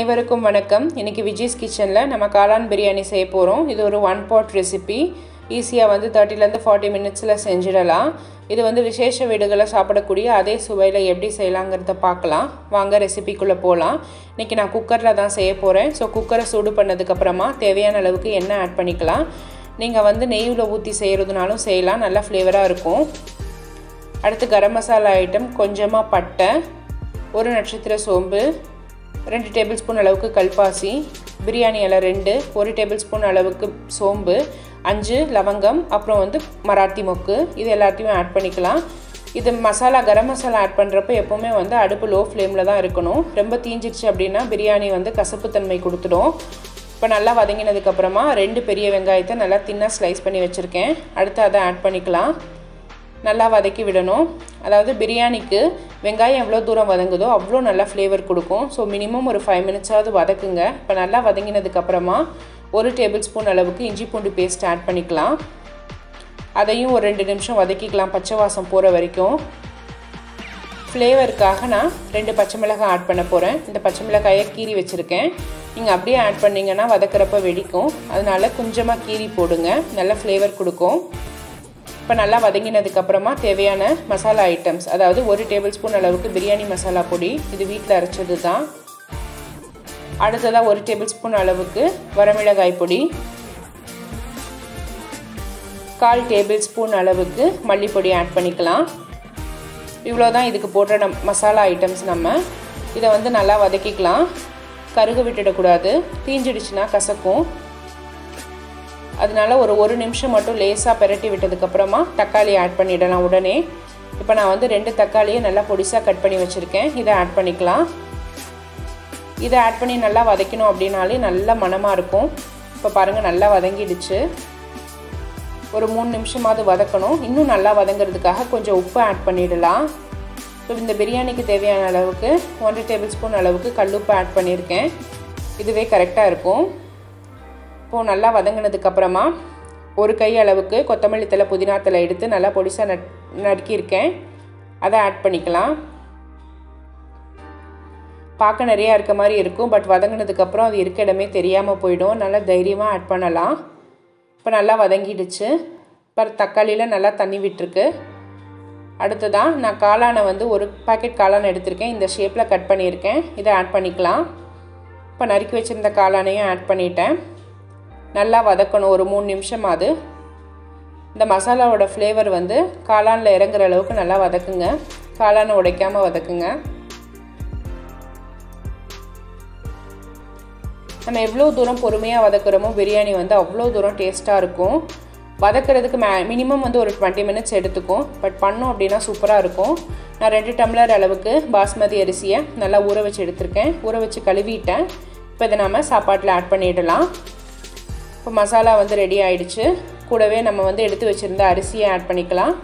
அனைவருக்கும் வணக்கம் இன்றைக்கி விஜய்ஸ் கிச்சனில் நம்ம காளான் பிரியாணி செய்ய போகிறோம் இது ஒரு ஒன் பாட் ரெசிபி ஈஸியாக வந்து தேர்ட்டிலேருந்து ஃபார்ட்டி மினிட்ஸில் செஞ்சிடலாம் இது வந்து விசேஷ வீடுகளில் சாப்பிடக்கூடிய அதே சுவையில் எப்படி செய்யலாங்கிறத பார்க்கலாம் வாங்க ரெசிபிக்குள்ளே போகலாம் இன்றைக்கி நான் குக்கரில் தான் செய்ய போகிறேன் ஸோ குக்கரை சூடு பண்ணதுக்கப்புறமா தேவையான அளவுக்கு எண்ணெய் ஆட் பண்ணிக்கலாம் நீங்கள் வந்து நெய்யில் ஊற்றி செய்கிறதுனாலும் செய்யலாம் நல்லா ஃப்ளேவராக இருக்கும் அடுத்து கரம் மசாலா ஐட்டம் கொஞ்சமாக பட்டை ஒரு நட்சத்திர சோம்பு ரெண்டு டேபிள் ஸ்பூன் அளவுக்கு கல்பாசி பிரியாணி இலை ரெண்டு ஒரு டேபிள் ஸ்பூன் அளவுக்கு சோம்பு அஞ்சு லவங்கம் அப்புறம் வந்து மராத்தி மொக்கு இது எல்லாத்தையும் ஆட் பண்ணிக்கலாம் இது மசாலா கரம் மசாலா ஆட் பண்ணுறப்ப எப்போவுமே வந்து அடுப்பு லோ ஃப்ளேமில் தான் இருக்கணும் ரொம்ப தீஞ்சிடுச்சு அப்படின்னா பிரியாணி வந்து கசப்புத்தன்மை கொடுத்துடும் இப்போ நல்லா வதங்கினதுக்கப்புறமா ரெண்டு பெரிய வெங்காயத்தை நல்லா தின்னாக ஸ்லைஸ் பண்ணி வச்சுருக்கேன் அடுத்து அதை ஆட் பண்ணிக்கலாம் நல்லா வதக்கி விடணும் அதாவது பிரியாணிக்கு வெங்காயம் எவ்வளோ தூரம் வதங்குதோ அவ்வளோ நல்லா ஃப்ளேவர் கொடுக்கும் ஸோ மினிமம் ஒரு ஃபைவ் மினிட்ஸாவது வதக்குங்க இப்போ நல்லா வதங்கினதுக்கப்புறமா ஒரு டேபிள் ஸ்பூன் அளவுக்கு இஞ்சி பூண்டு பேஸ்ட் ஆட் பண்ணிக்கலாம் அதையும் ஒரு ரெண்டு நிமிஷம் வதக்கிக்கலாம் பச்சை வாசம் போகிற வரைக்கும் ஃப்ளேவருக்காக நான் ரெண்டு பச்சை மிளகாய் ஆட் பண்ண போகிறேன் இந்த பச்சை மிளகாயை கீறி வச்சுருக்கேன் நீங்கள் அப்படியே ஆட் பண்ணிங்கன்னா வதக்கிறப்ப வெடிக்கும் அதனால் கொஞ்சமாக கீறி போடுங்க நல்ல ஃப்ளேவர் கொடுக்கும் இப்போ நல்லா வதங்கினதுக்கப்புறமா தேவையான மசாலா ஐட்டம்ஸ் அதாவது ஒரு டேபிள் ஸ்பூன் அளவுக்கு பிரியாணி மசாலா பொடி இது வீட்டில் அரைச்சது தான் அடுத்ததாக ஒரு டேபிள் ஸ்பூன் அளவுக்கு வரமிளகாய் பொடி கால் டேபிள் ஸ்பூன் அளவுக்கு மல்லிப்பொடி ஆட் பண்ணிக்கலாம் இவ்வளோ தான் இதுக்கு போடுற நம் மசாலா ஐட்டம்ஸ் நம்ம இதை வந்து நல்லா வதக்கிக்கலாம் கருக விட்டுடக்கூடாது தீஞ்சிடுச்சுன்னா கசக்கும் அதனால ஒரு ஒரு நிமிஷம் மட்டும் லேசாக பெரட்டி விட்டதுக்கப்புறமா தக்காளி ஆட் பண்ணிடலாம் உடனே இப்போ நான் வந்து ரெண்டு தக்காளியை நல்லா பொடிசாக கட் பண்ணி வச்சுருக்கேன் இதை ஆட் பண்ணிக்கலாம் இதை ஆட் பண்ணி நல்லா வதக்கணும் அப்படின்னாலே நல்ல மனமாக இருக்கும் இப்போ பாருங்கள் நல்லா வதங்கிடுச்சு ஒரு மூணு நிமிஷமாவது வதக்கணும் இன்னும் நல்லா வதங்கிறதுக்காக கொஞ்சம் உப்பு ஆட் பண்ணிடலாம் ஸோ இந்த பிரியாணிக்கு தேவையான அளவுக்கு ஒன்றரை டேபிள் ஸ்பூன் அளவுக்கு கல்லுப்பு ஆட் பண்ணியிருக்கேன் இதுவே கரெக்டாக இருக்கும் இப்போது நல்லா வதங்கினதுக்கப்புறமா ஒரு கை அளவுக்கு கொத்தமல்லி தலை புதினா தலை எடுத்து நல்லா பொடிசாக நட் நறுக்கியிருக்கேன் அதை ஆட் பண்ணிக்கலாம் பார்க்க நிறையா இருக்க மாதிரி இருக்கும் பட் வதங்கினதுக்கப்புறம் அது இருக்க இடமே தெரியாமல் போயிடும் நல்லா தைரியமாக ஆட் பண்ணலாம் இப்போ நல்லா வதங்கிடுச்சு இப்போ தக்காளியில் நல்லா தண்ணி விட்டுருக்கு அடுத்ததாக நான் காளானை வந்து ஒரு பாக்கெட் காளான் எடுத்திருக்கேன் இந்த ஷேப்பில் கட் பண்ணியிருக்கேன் இதை ஆட் பண்ணிக்கலாம் இப்போ நறுக்கி வச்சுருந்த காளானையும் ஆட் பண்ணிட்டேன் நல்லா வதக்கணும் ஒரு மூணு நிமிஷமாவது இந்த மசாலாவோட ஃப்ளேவர் வந்து காளானில் இறங்குற அளவுக்கு நல்லா வதக்குங்க காளானை உடைக்காமல் வதக்குங்க நம்ம எவ்வளோ தூரம் பொறுமையாக வதக்குறோமோ பிரியாணி வந்து அவ்வளோ தூரம் டேஸ்ட்டாக இருக்கும் வதக்கிறதுக்கு மே மினிமம் வந்து ஒரு டுவெண்ட்டி மினிட்ஸ் எடுத்துக்கும் பட் பண்ணோம் அப்படின்னா சூப்பராக இருக்கும் நான் ரெண்டு டம்ளர் அளவுக்கு பாஸ்மதி அரிசியை நல்லா ஊற வச்சு எடுத்திருக்கேன் ஊற வச்சு கழுவிட்டேன் இப்போ இதை நம்ம சாப்பாட்டில் ஆட் பண்ணிடலாம் இப்போ மசாலா வந்து ரெடி ஆயிடுச்சு கூடவே நம்ம வந்து எடுத்து வச்சுருந்த அரிசியை ஆட் பண்ணிக்கலாம்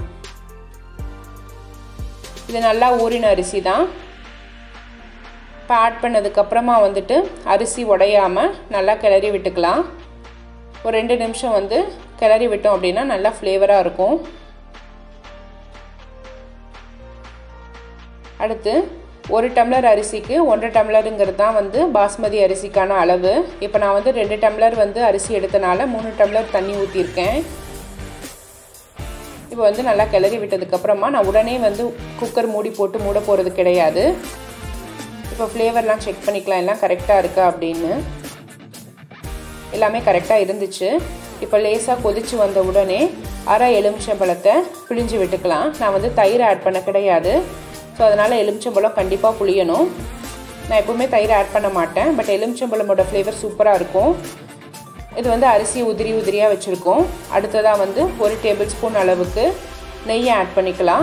இது நல்லா ஊறின அரிசி தான் இப்போ ஆட் பண்ணதுக்கப்புறமா வந்துட்டு அரிசி உடையாமல் நல்லா கிளறி விட்டுக்கலாம் ஒரு ரெண்டு நிமிஷம் வந்து கிளறி விட்டோம் அப்படின்னா நல்லா ஃப்ளேவராக இருக்கும் அடுத்து ஒரு டம்ளர் அரிசிக்கு ஒன்றரை டம்ளருங்கிறது தான் வந்து பாஸ்மதி அரிசிக்கான அளவு இப்போ நான் வந்து ரெண்டு டம்ளர் வந்து அரிசி எடுத்தனால மூணு டம்ளர் தண்ணி ஊற்றிருக்கேன் இப்போ வந்து நல்லா கிளறி விட்டதுக்கப்புறமா நான் உடனே வந்து குக்கர் மூடி போட்டு மூட போகிறது கிடையாது இப்போ ஃப்ளேவர்லாம் செக் பண்ணிக்கலாம் எல்லாம் கரெக்டாக இருக்கா அப்படின்னு எல்லாமே கரெக்டாக இருந்துச்சு இப்போ லேசாக கொதிச்சு வந்த உடனே அரை எலுமிச்சம்பழத்தை பிழிஞ்சு விட்டுக்கலாம் நான் வந்து தயிர் ஆட் பண்ண கிடையாது ஸோ அதனால் எலுமிச்சம்பழம் கண்டிப்பாக புளியணும் நான் எப்போவுமே தயிர் ஆட் பண்ண மாட்டேன் பட் எலுமிச்சம்பழமோட ஃப்ளேவர் சூப்பராக இருக்கும் இது வந்து அரிசி உதிரி உதிரியாக வச்சுருக்கோம் அடுத்ததாக வந்து ஒரு டேபிள் ஸ்பூன் அளவுக்கு நெய்யை ஆட் பண்ணிக்கலாம்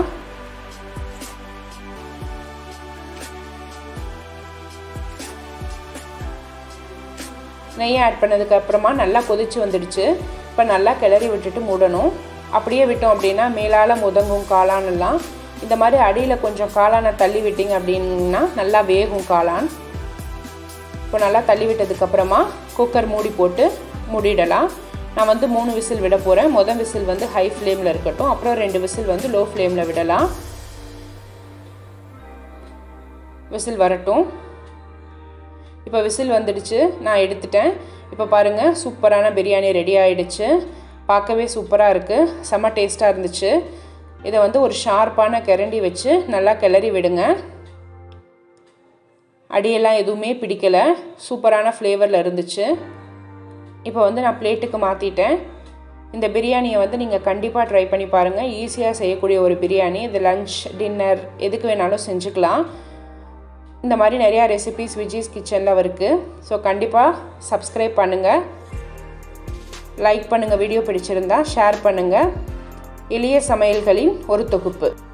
நெய்யை ஆட் பண்ணதுக்கு அப்புறமா நல்லா கொதிச்சு வந்துடுச்சு இப்போ நல்லா கிளறி விட்டுட்டு மூடணும் அப்படியே விட்டோம் அப்படின்னா மேலால் முதங்கும் காளானெல்லாம் இந்த மாதிரி அடியில் கொஞ்சம் காளானை தள்ளி விட்டிங்க அப்படின்னா நல்லா வேகும் காளான் இப்போ நல்லா தள்ளி விட்டதுக்கப்புறமா குக்கர் மூடி போட்டு மூடிடலாம் நான் வந்து மூணு விசில் விட போகிறேன் மொதல் விசில் வந்து ஹை ஃப்ளேமில் இருக்கட்டும் அப்புறம் ரெண்டு விசில் வந்து லோ ஃப்ளேமில் விடலாம் விசில் வரட்டும் இப்போ விசில் வந்துடுச்சு நான் எடுத்துட்டேன் இப்போ பாருங்கள் சூப்பரான பிரியாணி ரெடி ஆகிடுச்சு பார்க்கவே சூப்பராக இருக்குது செம்ம டேஸ்ட்டாக இருந்துச்சு இதை வந்து ஒரு ஷார்ப்பான கிரண்டி வச்சு நல்லா கிளறி விடுங்க அடியெல்லாம் எதுவுமே பிடிக்கலை சூப்பரான ஃப்ளேவரில் இருந்துச்சு இப்போ வந்து நான் பிளேட்டுக்கு மாற்றிட்டேன் இந்த பிரியாணியை வந்து நீங்கள் கண்டிப்பாக ட்ரை பண்ணி பாருங்கள் ஈஸியாக செய்யக்கூடிய ஒரு பிரியாணி இது லஞ்ச் டின்னர் எதுக்கு வேணாலும் செஞ்சுக்கலாம் இந்த மாதிரி நிறையா ரெசிபிஸ் விஜிஸ் கிச்சனில் இருக்குது ஸோ கண்டிப்பாக சப்ஸ்கிரைப் பண்ணுங்கள் லைக் பண்ணுங்கள் வீடியோ பிடிச்சிருந்தா ஷேர் பண்ணுங்கள் எளிய சமையல்களின் ஒரு தொகுப்பு